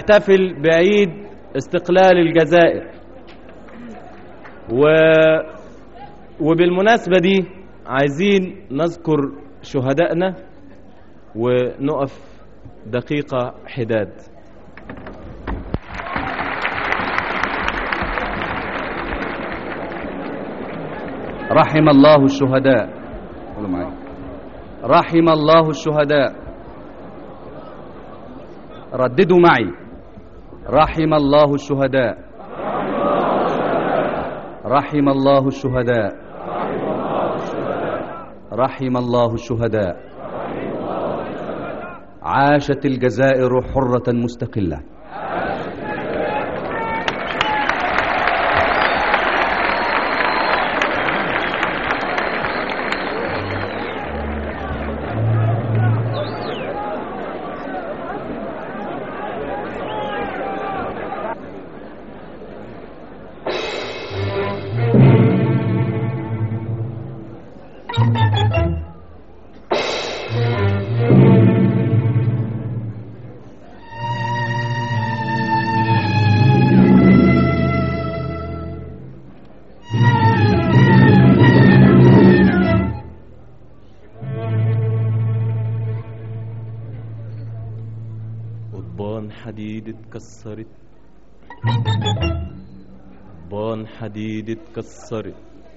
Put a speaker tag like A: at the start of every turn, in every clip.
A: بنحتفل بعيد استقلال الجزائر و... وبالمناسبة دي عايزين نذكر شهدائنا ونقف دقيقة حداد
B: رحم الله الشهداء قولوا معايا رحم الله الشهداء رددوا معي رحم الله الشهداء رحم الله الشهداء رحم الله الشهداء عاشت الجزائر حرة مستقلة
A: قضبان حديد اتكسرت قضبان حديد اتكسرت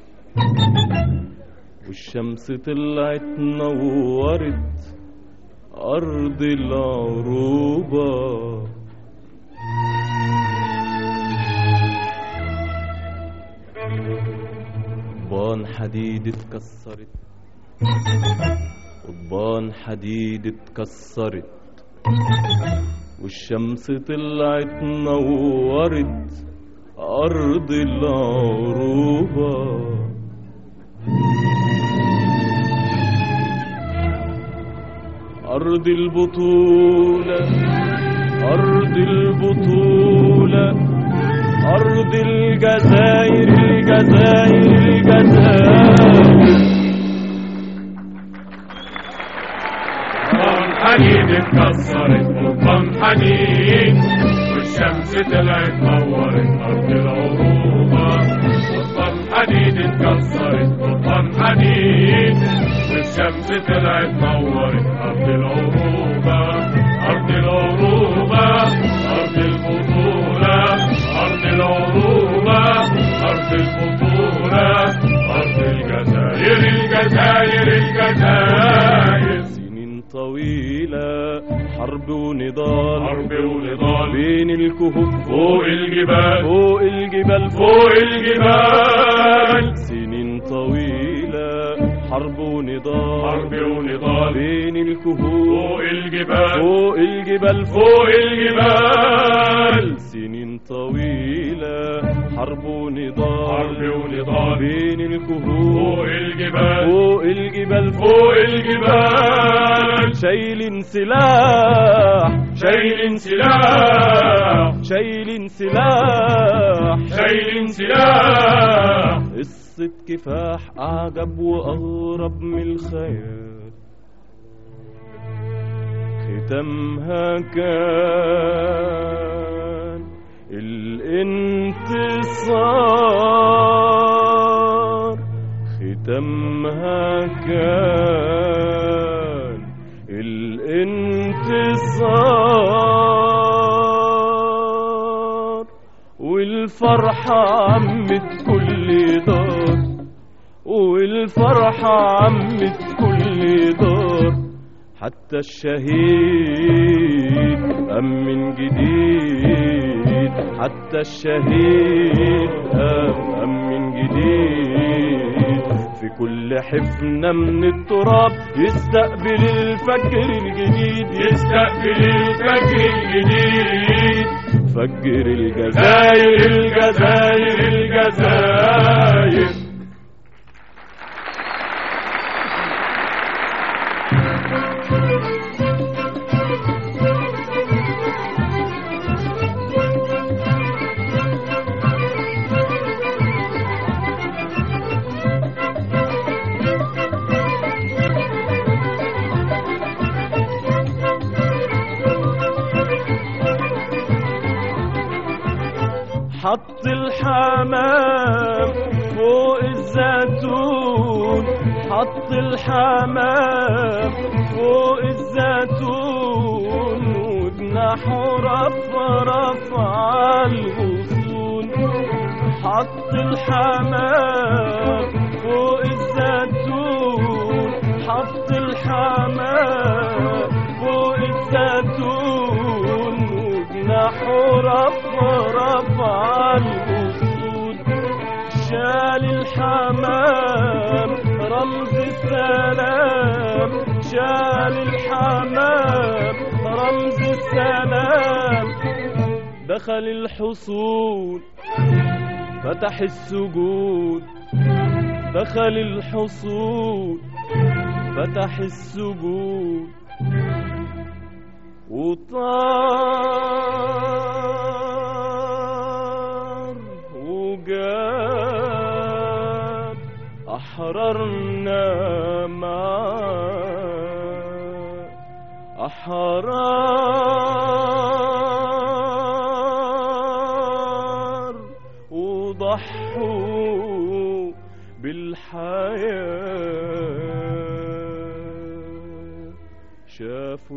A: والشمس طلعت نورت أرض العروبة قضبان حديد اتكسرت قضبان حديد اتكسرت والشمس طلعت نورت أرض العروبة أرض البطولة أرض البطولة أرض الجزائر الجزائر الجزائر
C: قضبان حديد اتكسرت قضبان حديد والشمس طلعت نورت أرض العروبة قضبان حديد اتكسرت قضبان حديد والشمس طلعت نورت أرض العروبة أرض العروبة أرض البطولة أرض العروبة أرض البطولة أرض الجزائر الجزائر الجزائر
A: سنين طويلة حرب ونضال
C: حرب ونضال
A: بين الكهوف
C: فوق الجبال
A: فوق الجبال
C: فوق الجبال
A: سنين طويلة حرب ونضال
C: حرب ونضال
A: بين الكهوف
C: فوق الجبال
A: فوق الجبال
C: فوق الجبال
A: سنين طويلة حرب ونضال
C: حرب ونضال
A: بين
C: فوق
A: الكهوف
C: الجبال
A: فوق الجبال
C: فوق الجبال
A: شايلين سلاح
C: شايلين سلاح
A: شايلين سلاح
C: شايلين سلاح
A: قصة كفاح أعجب وأغرب من الخيال ختمها كان الانتصار ختمها كان الانتصار والفرحة عمت كل دار والفرحة عمت كل دار حتى الشهيد قام من جديد حتى الشهيد قام من جديد في كل حفنة من التراب يستقبل الفجر الجديد
C: يستقبل الفجر الجديد
A: فجر الجزائر
C: الجزائر الجزائر
A: حط الحمام فوق الزيتون حط الحمام فوق الزيتون وجناحه رفع رفع الغصون حط الحمام فوق الزيتون حط الحمام فوق الزيتون وجناحه رفع رفع الغصون شال الحمام رمز السلام شال الحمام رمز السلام دخل الحصول فتح السجود دخل الحصول فتح السجود وطار وجاب أحررنا معاه أحرار وضحوا بالحياة شافوا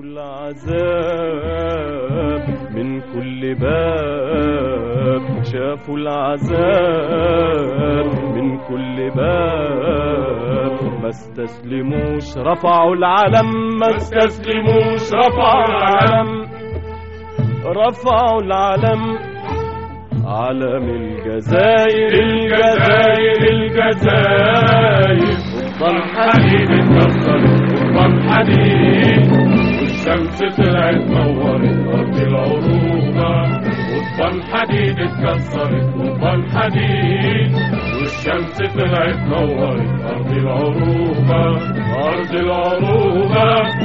A: العذاب من كل باب شافوا العذاب من كل باب ما استسلموش رفعوا العلم ما استسلموش رفعوا العلم رفعوا العلم علم الجزائر
C: الجزائر الجزائر
A: ضل
C: حديد اتكسر قضبان حديد والشمس طلعت نورت أرض العروبة قضبان حديد اتكسرت قضبان حديد والشمس طلعت نورت أرض العروبة أرض العروبة